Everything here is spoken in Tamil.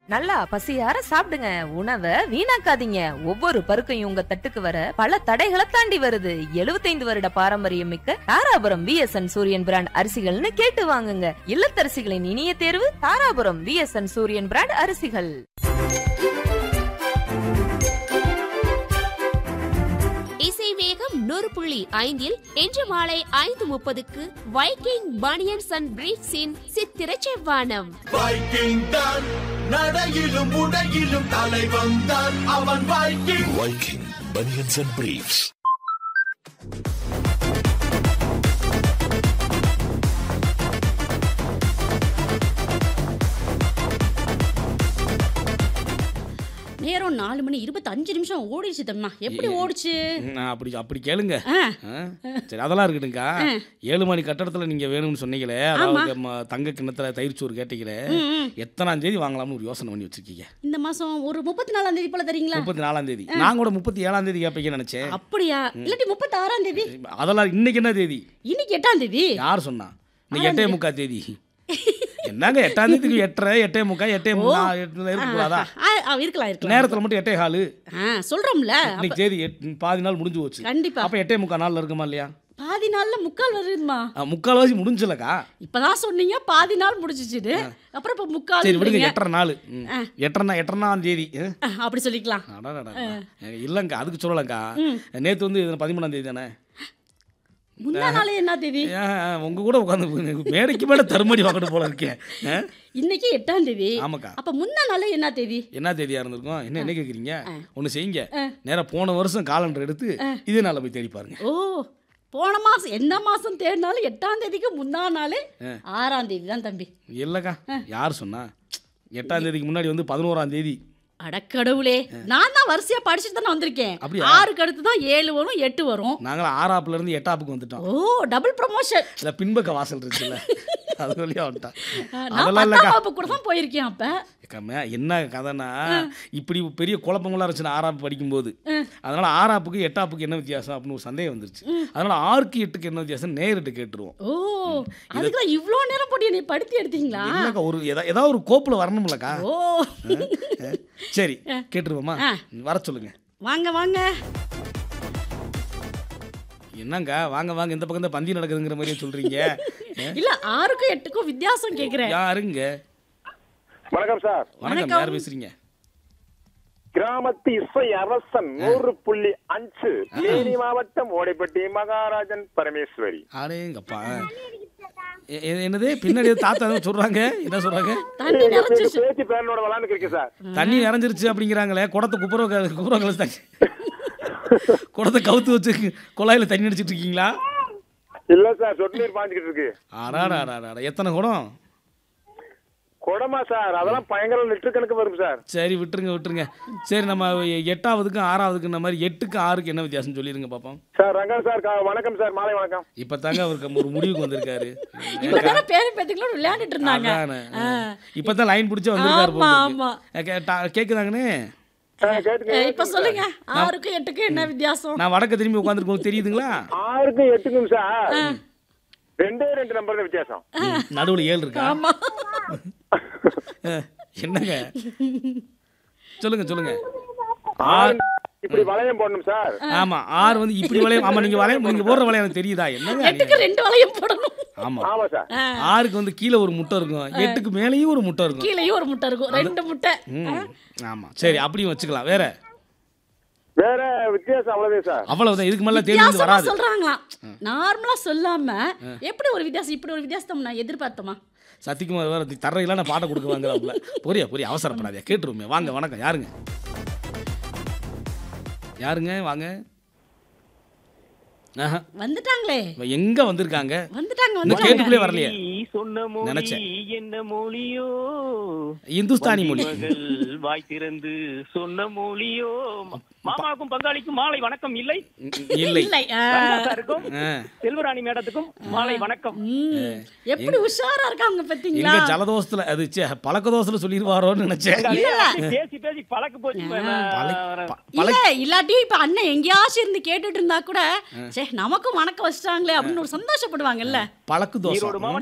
நல்லா பசியார சாப்பிடுங்க உணவை வீணாக்காதீங்க ஒவ்வொரு பருக்கையும் உங்க தட்டுக்கு வர பல தடைகளை தாண்டி வருது 75 வருட பாரம்பரியம் மிக்க தாராபுரம் விஎஸ்என் சூரியன் பிராண்ட் அரிசிகள்னு கேட்டு வாங்குங்க இல்லத்தரசிகளின் இனிய தேர்வு தாராபுரம் விஎஸ்என் சூரியன் பிராண்ட் அரிசிகள் இசை வேகம் நூறு புள்ளி ஐந்தில் இன்று மாலை ஐந்து முப்பதுக்கு வைக்கிங் பனியன்ஸ் அண்ட் பிரீட்ஸின் சித்திர செவ்வானம் வைக்கிங் தான் நடையிலும் உடையிலும் தலைவன் தான் அவன் Viking Viking Bunions and Briefs. நேரம் நாலு மணி இருபத்தஞ்சு நிமிஷம் ஓடிடுச்சு தம்மா எப்படி ஓடிச்சு நான் அப்படி அப்படி கேளுங்க ஆ, ஆ? சரி அதெல்லாம் இருக்கட்டுங்கக்கா ஏழு மணி கட்டடத்தில் நீங்கள் வேணும்னு சொன்னீங்களே அதாவது ம- தங்க கிண்ணத்தில் தயிர் சோறு கேட்டீங்களே எத்தனாம் தேதி வாங்கலாம்னு ஒரு யோசனை பண்ணி வச்சிருக்கீங்க இந்த மாசம் ஒரு முப்பத்தி நாலாம் தேதி போல தரீங்களா முப்பத்தி நாலாம் தேதி நான் கூட முப்பத்தி ஏழாம் தேதி கேட்பீங்கன்னு நினச்சேன் அப்படியா இல்லாட்டி முப்பத்தி ஆறாம் தேதி அதெல்லாம் இன்னைக்கு என்ன தேதி இன்னைக்கு எட்டாம் தேதி யார் சொன்னா இன்னைக்கு எட்டே முக்கா தேதி என்னங்க எட்டாம் தேதிக்கு எட்டரை எட்டே முக்கா எட்டே முக்கா எட்டுல இருக்கக்கூடாதா ஆ, ஆ, இருக்கலாம் இருக்கலாம் நேரத்தில் மட்டும் எட்டே காலு ஆ சொல்றோம்ல அப்ப இன்னைக்கு தேதி எட்- பாதி நாள் முடிஞ்சு போச்சு கண்டிப்பா அப்போ எட்டே முக்கா நாளில் இருக்குமா இல்லையா பாதி நாள்ல முக்கால் வருதுமா ஆ, முக்கால்வாசி முடிஞ்சலக்கா இப்பதான் சொன்னீங்க பாதி நாள் முடிஞ்சிச்சு அப்புறம் இப்ப முக்கால் சரி விடுங்க சொல்றீங்க. எட்டரை நாள் ம். எட்டரை எட்டனாம் தேதி ஆ? ஆ, அப்படி சொல்லிக்கலாம் அடடடடா. இல்லைங்க அதுக்கு சொல்லலங்க்கா நேற்று வந்து இது பதிமூணாம் தேதி தானே முந்தா நாளே என்ன தேதி ஏன் உங்க கூட உட்காந்து மேடைக்கு மேலே தருமடி வாங்கிட்டு போல இருக்கேன் ஆ? இன்னைக்கு எட்டாம் தேதி ஆமாக்கா அப்ப முந்தா நாளே என்ன தேதி என்ன தேதியா இருந்திருக்கும் என்ன என்ன கேட்குறீங்க ஒன்று செய்யுங்க நேரா போன வருஷம் காலண்டர் எடுத்து இதே நாளில் போய் தேடி பாருங்க ஓ போன மாசம் என்ன மாசம் தேடினாலும் எட்டாம் தேதிக்கு முந்தா நாளே ஆறாம் தேதி தான் தம்பி இல்லைக்கா யார் சொன்னா எட்டாம் தேதிக்கு முன்னாடி வந்து பதினோராம் தேதி அடக்கடவுளே நான் தான் வரிசையா படிச்சுட்டு தானே வந்திருக்கேன் அப்படியா? ஆறுக்கு அடுத்து தான் ஏழு வரும் எட்டு வரும் நாங்களும் ஆறாப்புல இருந்து எட்டாப்புக்கு வந்துட்டோம் ஓ டபுள் ப்ரமோஷன் இல்லை பின்பக்க வாசல் இருக்குல்ல அது வழியா வந்துட்டான் நான் அதெல்லாம் பத்தாம் இல்லைக்கா வகுப்பு கூட தான் போயிருக்கேன் அப்ப அக்கா, மே- என்ன கதைனா இப்படி பெரிய குழப்பங்களாம் இருந்துச்சு நான் ஆறாப்பு படிக்கும்போது அதனால ஆறாப்புக்கு எட்டாப்புக்கு என்ன வித்தியாசம் அப்படின்னு ஒரு சந்தேகம் வந்துருச்சு அதனால ஆறுக்கு எட்டுக்கு என்ன வித்தியாசம் நேரிட்டு கேட்டுருவோம் ஓ அதுக்குலாம் இவ்ளோ நேரம் போட்டு நீ படுத்தி எடுத்தீங்களா இல்லைக்கா ஒரு எதா ஏதாவது ஒரு கோப்பில் வரணும்லக்கா ஓ சரி கேட்டுருவோமா ஆ. வர சொல்லுங்க வாங்க வாங்க என்னங்க வாங்க வாங்க இந்த பக்கம் தான் பந்தி நடக்குதுங்கிற மாதிரியே சொல்றீங்க இல்ல ஆறுக்கும் எட்டுக்கும் வித்தியாசம் கேக்குறேன் யாருங்க வணக்கம் சார் வணக்கம் யார் பேசுறீங்க கிராமத்து இசை அரசன் நூறு புள்ளி அஞ்சு தேனி மாவட்டம் ஓடைப்பட்டி மகாராஜன் பரமேஸ்வரி ஆடேங்கப்பா எ- எ- என்னது பின்னாடி ஏதோ தாத்தா ஏதோ சொல்றாங்க என்ன சொல்றாங்க தண்ணி நிறைஞ்சிச்சு பேச்சு பேரனோட விளாண்டு இருக்கு சார் தண்ணி நிறைஞ்சிருச்சு அப்படிங்கிறாங்களே குடத்தை குப்புற குப்புற கலச்சு தண்ணி குடத்தை கவுத்து வச்சு குழாயில தண்ணி அடிச்சிட்டு இருக்கீங்களா இல்ல சார் சொட்டு நீர் பாஞ்சுக்கிட்டு இருக்கு அடாடா எத்தனை குடம் குடமா சார் அதெல்லாம் பயங்கர லிட்டர் கணக்கு வரும் சார் சரி விட்டுருங்க விட்டுருங்க சரி நம்ம எட்டாவதுக்கும் ஆறாவதுக்கும் இந்த மாதிரி எட்டுக்கு ஆறுக்கு என்ன வித்தியாசம் சொல்லிருங்க பார்ப்போம் சார் ரங்கன் சார் கா- வணக்கம் சார் மாலை வணக்கம் இப்போ தாங்க அவருக்கு ஒரு முடிவுக்கு வந்திருக்காரு இப்பதானே பேரு பேத்துக்களும் விளையாண்டுட்டு இருந்தாங்க அதானே. இப்பதான் லைன் பிடிச்சு வந்திருக்காரு ஆமா, போல ஆமா. இருக்கு. கே- டா- கேக்குதாங்கண்ணே ஆ, கேட்டுங்க ஏ, இப்ப சொல்லுங்க ஆறுக்கும் எட்டுக்கும் என்ன வித்தியாசம் நான் வடக்க திரும்பி உட்காந்துருக்கோம் தெரியுதுங்களா ஆறுக்கும் எட்டுக்கும் சார் ரெண்டே ரெண்டு நம்பர் தான் வித்தியாசம் நடுவுல ஏழு இருக்கா ஆமா அஹ், என்னங்க சொல்லுங்க சொல்லுங்க ஆறு இப்படி வளையம் போடணும் சார் ஆமா ஆறு வந்து இப்படி வளையம் ஆமா நீங்க வளையம் நீங்க போடுற வளையம் எனக்கு தெரியுதா என்னங்க எட்டுக்கு நீங்க? ரெண்டு வளையம் போடணும் ஆமா ஆமா சார் ஆறுக்கு வந்து கீழே ஒரு முட்டை இருக்கும் எட்டுக்கு மேலேயும் ஒரு முட்டை இருக்கும் கீழேயும் ஒரு முட்டை இருக்கும் ரெண்டு முட்டை ம், ஆமா சரி அப்படியும் வச்சுக்கலாம் வேற வேற வித்தியாசம் அவ்வளவுதான் சார் அவ்வளவுதான் இதுக்கு மேல தேடி வந்து வித்தியாசமா வராது சொல்றாங்களாம் நார்மலா சொல்லாம எப்படி ஒரு வித்தியாசம் இப்படி ஒரு வித்தியாசம் நான் எதிர்பார்த்தோமா சத்தியகுமார் வேற தரையில நான் பாட்டை கொடுக்க வாங்குறாப்புல பொரியா பொரியா அவசரப்படாதே கேட்டுருவோமே வாங்க வணக்கம் யாருங்க யாருங்க வாங்க ஆஹா வந்துட்டாங்களே இவ எங்க வந்திருக்காங்க வந்துட்டாங்க இந்த வந்துட்டாங்க கேட்டுக்குள்ளே வரலையே சொன்ன மொழி நினைச்சேன். என்ன மொழியோ இந்துஸ்தானி மொழி மகள் வாய் திறந்து சொன்ன மொழியோ மாமாவுக்கும் பங்காளிக்கும் மாலை வணக்கம் இல்லை இல்லை இல்லை ஆ. சாருக்கும் ஆ. செல்வராணி மேடத்துக்கும் மாலை வணக்கம் ம். எப்படி உஷாரா இருக்காங்க பாத்தீங்களா எங்க ஜலதோஷத்துல அது ச்சே, பழக்க தோசத்துல சொல்லிடுவாரோன்னு நினைச்சேன் பேசி பேசி பழக்கு போச்சு இப்ப பழ- நான் ப- இல்ல இல்லாட்டி இப்ப அண்ணன் எங்கேயாச்சும் இருந்து கேட்டுட்டு இருந்தா கூட சே நமக்கும் வணக்கம் வச்சிட்டாங்களே அப்படின்னு ஒரு சந்தோஷப்படுவாங்கல்ல பழக்கு ஈரோடு தோசம் மாவட்டம்